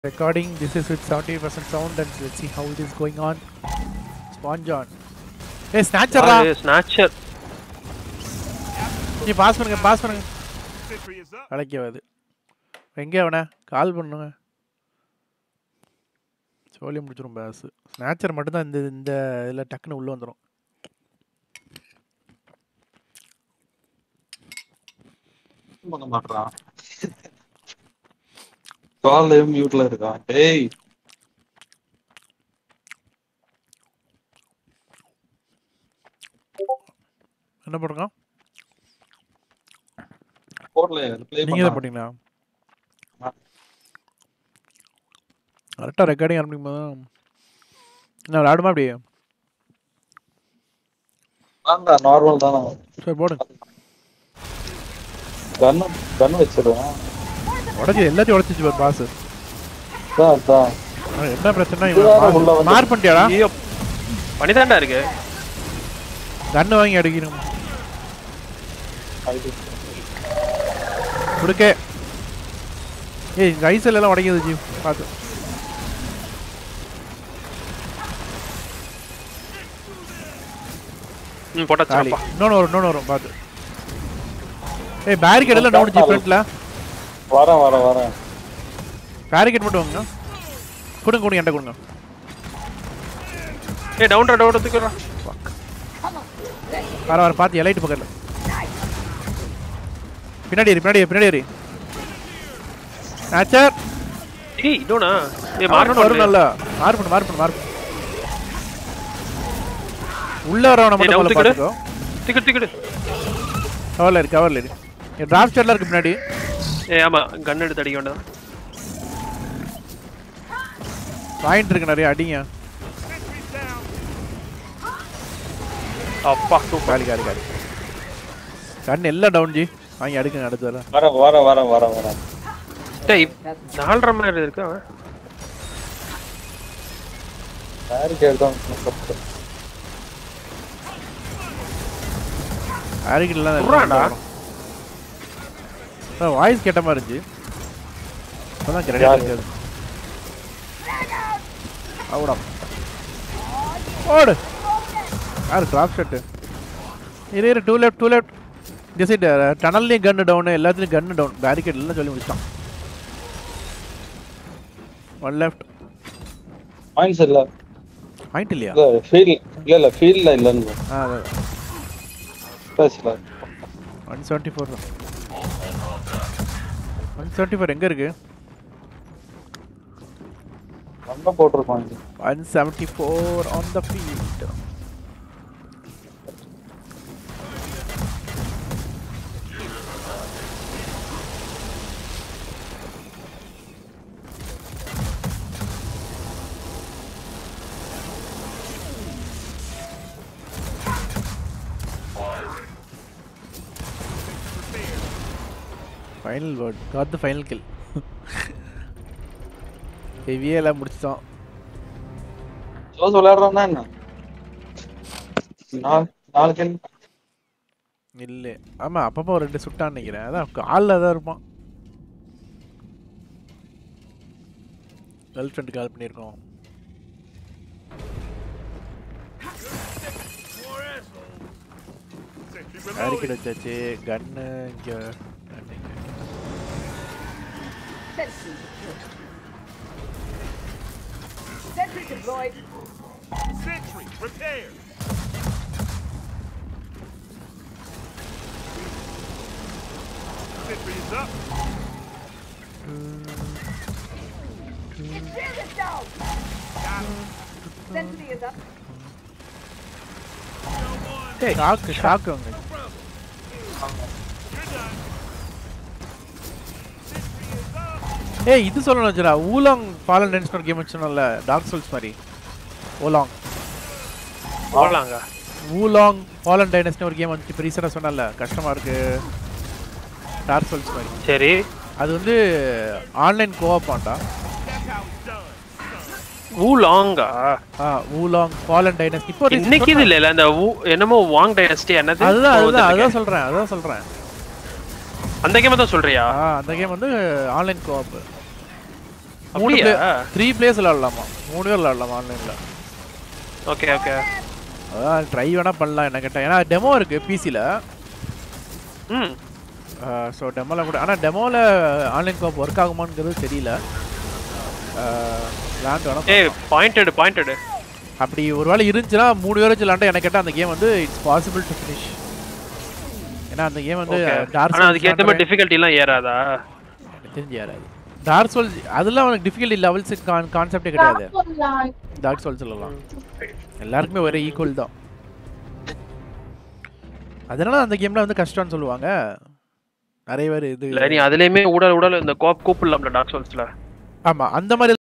Recording. This is with 70% sound and let's see how it is going on. Sponge on. ஏய் ஸ்நாச்சர்ரா snatcher நீ pass பண்ணுங்க pass பண்ணுங்க கலைக்கவாது எங்கே அவனை கால் பண்ணுங்க சோழி முடிச்சிடும் பாஸ் ஸ்நாச்சர் மட்டும்தான் இந்த இந்த இதில் டக்குன்னு உள்ளே வந்துடும் பண்ண மாட்டான் கால் மியூட்ல இருக்கான் டேய் என்ன பண்ணுங்க போர்ல ப்ளே நீங்கள் தான் பண்ணா போட்டிங்களா கரெக்டாக ரெக்கார்டிங் ஆரம்பிக்கும் போது என்ன விளையாடுமா அப்படி ஆண்டா நார்மல் தானா சரி போடுங்க கன் கன் வச்சிருவேன் உடச்சி எல்லாத்தையும் உடச்சிச்சு பாரு பாஸ் அதான் அதான் என்ன பிரச்சனை இதுதான் உள்ள வந்து- மார்க் பண்ணிட்டியாடா ஐயோ பண்ணிதான்டா இருக்கு கன்று வாங்கி அடிக்கணும் இது. கொடுக்க ஏய் இந்த ஐசல் எல்லாம் உடைக்குது ஜி பார்த்து ம் காலி போட்டாச்சாப்பா இன்னொன்று வரும் இன்னொன்று வரும் பார்த்து ஏய் பேரிகேட் எல்லாம் டவுன் ஜி ஃப்ரண்ட்ல வரேன் வரேன் வரேன் பேரிகேட் மட்டும் வாங்க கொடுங்க கொடுங்க என்கிட்ட கொடுங்க ஏய் டவுன்டா டவுன் தூக்குறா வர வர பார்த்து எலைட்டு பக்கத்தில் பின்னாடி ஏறி பின்னாடி ஏறி, பின்னாடி ஏறி ஆச்சர் ஏய் இன்னொன்னா ஏய் மார்க் மார்க் வரும் நல்லா மார்க் பண்ணு மார்க் பண்ணு மார்க் பண்ணு உள்ள வரவன ஏய், மட்டும் down முதல்ல தூக்கிடு. பார்த்துக்கோ டிக்கெட் டிக்கெட் கவர்ல இருக்கு கவர்ல இருக்கு டிராப் ஸ்டேட்ல இருக்கு பின்னாடி ஏய் ஆமா கன் எடுத்து அடிக்க வேண்டாம் பாயிண்ட் இருக்கு நிறைய அடிங்க அப்பா சூப்பர் காலி காலி காலி கண் எல்லாம் டவுன் ஜி வாங்கி அடுக்குங்க அடுத்து வர வரேன் வரேன் வரேன் வரேன் வரேன் டேய் நாலரை மாதிரி இருக்கு அவன் பேரிகேட் தான் அருகிலாம் சுடுறான்டா. வாய்ஸ் கேட்ட மாதிரி இருந்துச்சு அதான் கிரெடிட் யாரு? இருக்காது அவுடா ஓடு யாரு கிராப் ஷாட்டு இரு இரு டூ லெஃப்ட் டூ லெஃப்ட் இந்த சைடு டனல்லையும் கன்னு டவுனு எல்லாத்துலையும் கன்னு டவுன் பேரிகேட் எல்லாம் சொல்லி முடிச்சிட்டான் ஒன் லெஃப்ட் பாயிண்ட்ஸ் இல்ல பாயிண்ட் இல்லையா இல்ல ஃபீல் இல்ல இல்ல ஃபீல்ட்ல இல்லன்னு ஆ பேசல ஒன் செவன்ட்டி ஃபோர் தான் ஒன் செவன்ட்டி ஃபோர் எங்கே இருக்கு ரொம்ப போட்டிருப்பான் இது. One seventy four on the field final word got the final kill ஹெவியே எல்லாம் முடிச்சிட்டோம் ஜோஸ் விளையாடுறான்னா என்ன நாலு நாலு கேள்வி இல்லை ஆமாம் அப்பப்போ ஒரு ரெண்டு சுட்டான்னு நினைக்கிறேன் அதான் காலில் தான் இருப்பான் கேர்ள் ஃப்ரெண்டு கால் பண்ணியிருக்கோம் பேரிகேட் வச்சாச்சு கன்னு இங்கே கன்னு இங்கே Sentry deployed. Sentry, repair. Sentry is up. Shield is down. Sentry is up. Shock shock அவங்க You're done. Sentry is up. ஏய் இது சொல்லணும் வச்சுடா ஊலாங் ஃபாலன் டென்ஸ் ஒரு கேம் வச்சோம்ல டார்க் சோல்ஸ் மாதிரி ஓலாங் போலாங்க ஊலாங் ஃபாலன் டைனஸ்னு ஒரு கேம் வந்துச்சு இப்போ ரீசெண்டாக சொன்னல கஷ்டமாக இருக்கு டார்க் சோல்ஸ் மாதிரி சரி அது வந்து ஆன்லைன் கோஆப் ஆண்டா That's how it's done. ஊ லாங்கா ஆ ஊலாங் ஃபாலன் டைனஸ் இப்போ recent இன்னைக்கு இது சொன்னேன். இல்ல அந்த ஊ என்னமோ வாங் டைனஸ்டி என்னது அதுதான் அதுதான் போகுது அதான் சொல்கிறேன் அதான் சொல்கிறேன் அந்த கேம் தான் சொல்றியா ஆ அந்த கேம் வந்து ஆன்லைன் கோஆப் மூணு அப்படியா த்ரீ பிளேஸ் விளாடலாமா மூணு பேர் விளாடலாமா ஆன்லைனில் ஓகே ஓகே அதான் ட்ரை வேணா பண்ணலாம் என்ன கேட்டேன் ஏன்னா டெமோ இருக்கு பிசியில் ம் ஸோ டெமோவில் கூட ஆனால் டெமோவில் ஆன்லைன் கோப் ஒர்க் ஆகுமாங்கிறது தெரியல விளாண்டு வேணா ஏய் பாயிண்டட் பாயிண்டட் அப்படி ஒரு வேளை இருந்துச்சுன்னா மூணு பேர் வச்சு விளாண்டா எனக்கு கேட்டால் அந்த கேம் வந்து இட்ஸ் பாசிபிள் டு ஃபினிஷ் ஏன்னா அந்த கேம் வந்து டார்க் ஆனா அதுக்கு ஏத்த மாதிரி டிஃபிகல்ட்டி எல்லாம் ஏறாதா தெரிஞ்சு யாராது டார்க் சோல்ஸ் அதெல்லாம் அவனுக்கு டிஃபிகல்ட்டி லெவல்ஸ் கான்செப்டே கிடையாது டார்க் சோல்ஸ்லாம் எல்லாருக்குமே ஒரே ஈக்குவல் தான் அதனால அந்த கேம்ல வந்து கஷ்டம்னு சொல்லுவாங்க நிறைய பேர் இது இல்ல நீ அதுலயுமே உடல் உடல் இந்த கோப் கூப்பிடலாம்ல டார்க் சோல்ஸ்ல ஆமா அந்த மாதிரி